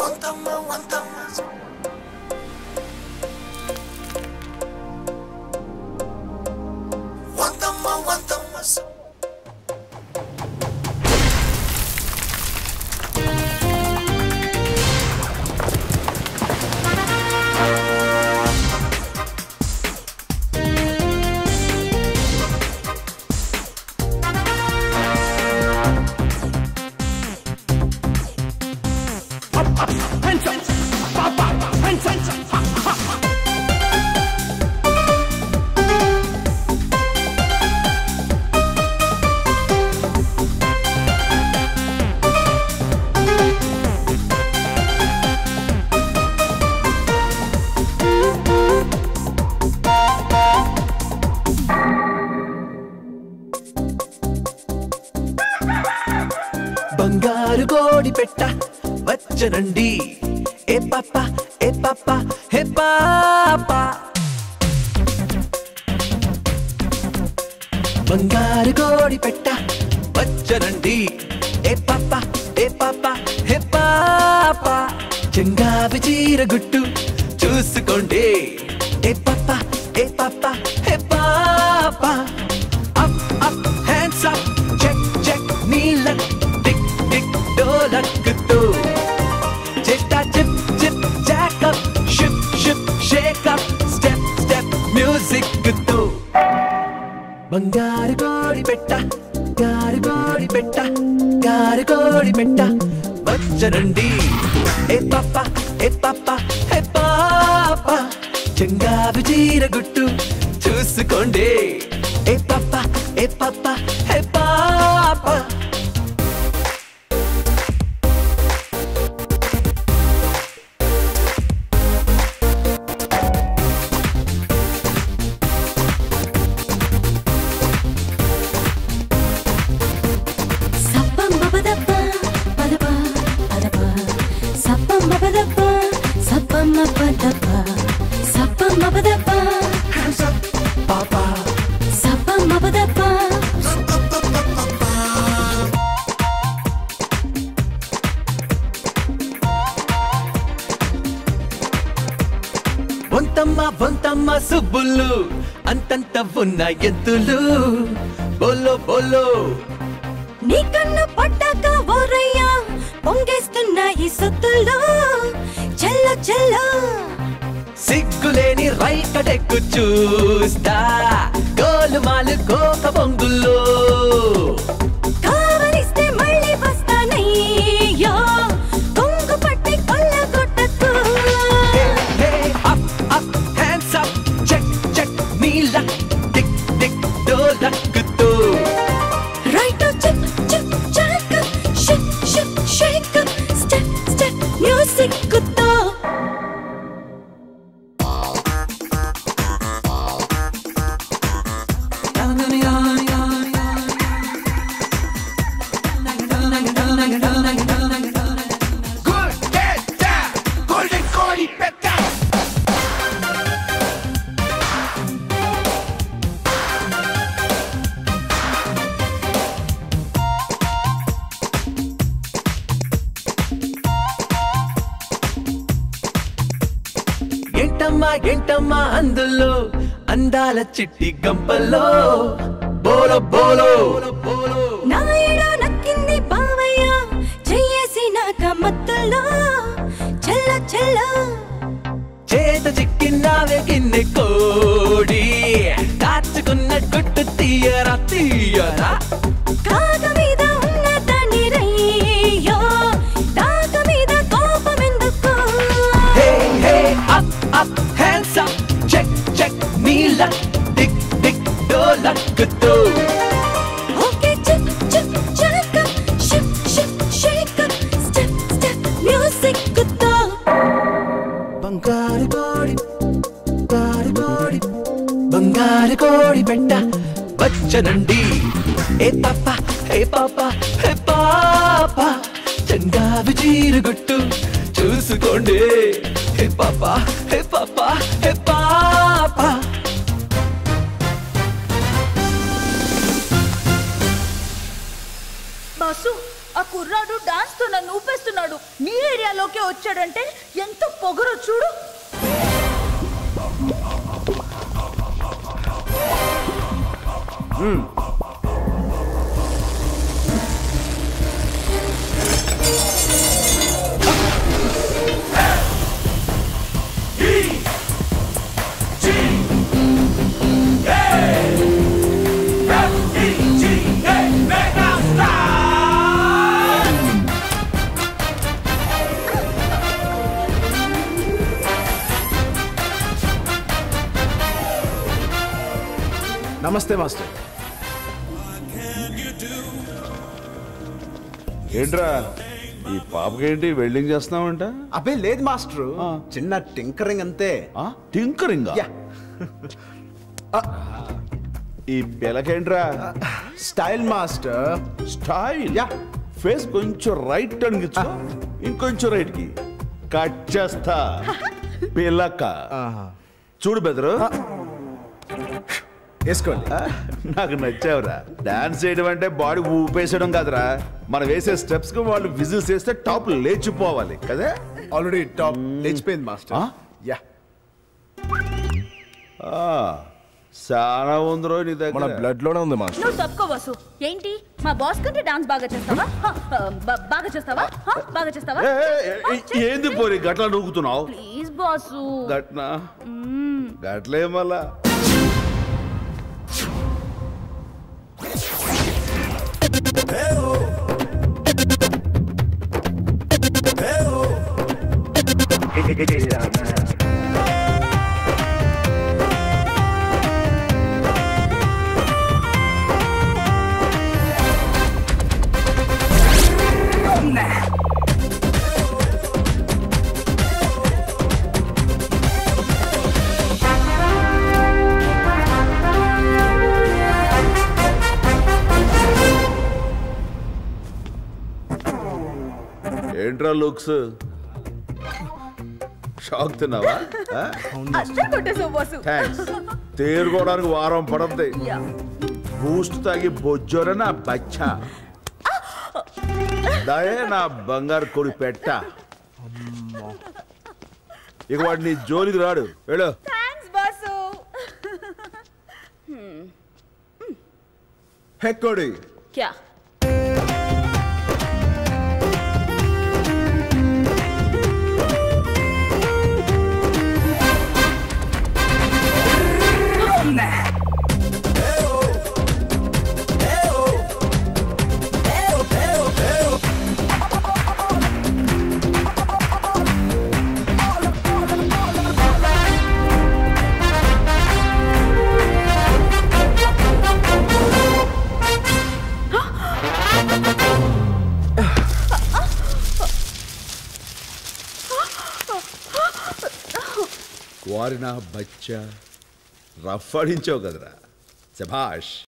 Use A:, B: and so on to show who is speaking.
A: బంగారు కోడి పెట్ట వచ్చనండి ఏ పాప ఏ పాప హే పాప బంగారు కోడి పెట్ట వచ్చనండి ఏ పాప ఏ పాప హే పాప చెంగావి చీర గుట్టు చూసుకోండి ఏ పాప ఏ పాప హే పాప up up hands up check check నీళ్ళ టిక్ టిక్ డోలక్కుతూ చేస్తా చిప్ చిప్ జాకప్ ship ship shake up step step music తో బంగారు కోడి పెట్ట గారు కోడి పెట్ట గారు కోడి పెట్ట వచ్చనండి ఏ పాప ఏ పాప ఏ పాప చెంగావి చీర గుట్టు చూసుకోండి ఏ పాప ఏ పాప ఏ పాప
B: సప్పమ్మబదప్ప, పదప, పదప. సప్పమ్మబదప్ప, సప్పమ్మబదప్ప. సప్పమ్మబదప్ప,
A: పాపా
B: సప్పమ్మబదప్ప.
A: వంతమ్మ వంతమ్మ సుబ్బులు అంతంత ఉన్న ఎద్దులు బోలో బోలో
B: నీ కన్ను పడ్డాక ఓరయ్యా పొంగేస్తున్నాయి సొత్తుల్లో చెల్ల చెల్ల
A: సిగ్గులేని రైకటెక్కు చూస్తా గోలుమాలు కోక బొంగుల్లో
B: కావలిస్తే మళ్ళీ వస్తానయ్యో కొంగు పట్టి కొల్లగొట్టకు
A: hey up up hands up check check నీల టిక్ టిక్ డోలక్కుతో
B: రైట్ చిప్ చిప్ చాక్ ship ship shake step step music తో
A: ఏంటమ్మా ఏంటమ్మా అందులో అందాల చిట్టి గంపల్లో బోలో బోలో బోలో
B: నాయుడు నక్కింది బావయ్య చెయ్యేసి నాక మత్తుల్లో చెల్ల చెల్ల
A: చేత చిక్కినావే కిన్నె కోడి కాచుకున్న గుట్టు తీయరా తీయరా
B: కాగ మీద ఉన్న దాని రయ్యో తాక మీద కోపమెందుకు
A: hey hey up up hands up check check నీల టిక్ టిక్ డోలక్కుతో
B: ఓకే చిప్ చిప్ చాక్ ship ship shake step step music తో
A: బంగారు కోడి బంగారు కోడి బంగారు కోడి పెట్ట వచ్చనండి ఏ పాప ఏ పాప ఏ పాప చంగావి చీర గుట్టు చూసుకోండి ఏ పాప ఏ పాప ఏ పాప
C: బాసు ఆ కుర్రాడు డాన్స్
B: తో నన్ను ఊపేస్తున్నాడు నీ ఏరియాలోకే వచ్చాడంటే ఎంత పొగరో చూడు
C: నమస్తే మాస్టర్
D: ఏంట్రా ఈ పాపకేంటి వెల్డింగ్ చేస్తున్నావంట
C: అబ్బే లేదు మాస్టర్ చిన్న టింకరింగ్ అంతే
D: టింకరింగ్
C: యా
D: ఈ పిల్లకేంట్రా
C: style master
D: style
C: yeah
D: face కొంచెం రైట్ టర్న్ ఇచ్చు ఇంకొంచెం రైట్ కి కట్ చేస్తా పిల్లక చూడు బెదరు
C: వేసుకోండి
D: నాకు నచ్చావురా డాన్స్ చేయడం అంటే బాడీ ఊపేసడం కాదురా మనం వేసే స్టెప్స్ కి వాళ్ళు విజిల్స్ వేస్తే టాప్ లేచిపోవాలి కదా
C: ఆల్రెడీ టాప్ లేచిపోయింది మాస్టర్
D: ఆ?
C: యా
D: ఆ, చాలా ఉందిరో నీ
E: మన
D: దగ్గర
E: బ్లడ్ లోనే ఉంది మాస్టర్
B: నువ్వు తప్పుకో వసు ఏంటి మా బాస్ కంటే డాన్స్ బాగా చేస్తావా హ, హ, బ- బాగా చేస్తావా హ, బాగా చేస్తావా
D: ఏ, ఏ, ఏ, ఏంది పోరి గట్ల నూకుతున్నావు
B: ప్లీజ్ బాసు
D: గట్నా గట్లే మళ్ళా ఏంట్రా లుక్స్ షాక్ తిన్నావా
B: అస్సలు కొట్టేసావు బాసు
D: థ్యాంక్స్ తేరుకోవడానికి వారం పడద్ది
B: యా.
D: బూస్ట్ తాగి బొజ్జోరే నా బచ్చా దయే నా బంగారు కొడి పెట్ట ఇక వాడు నీ జోలికి రాడు వెళ్ళు
B: థ్యాంక్స్ బాసు
C: హెక్కోడి
B: క్యా
D: వారి నా బచ్చా రఫ్ ఆడించావు కదరా శభాష్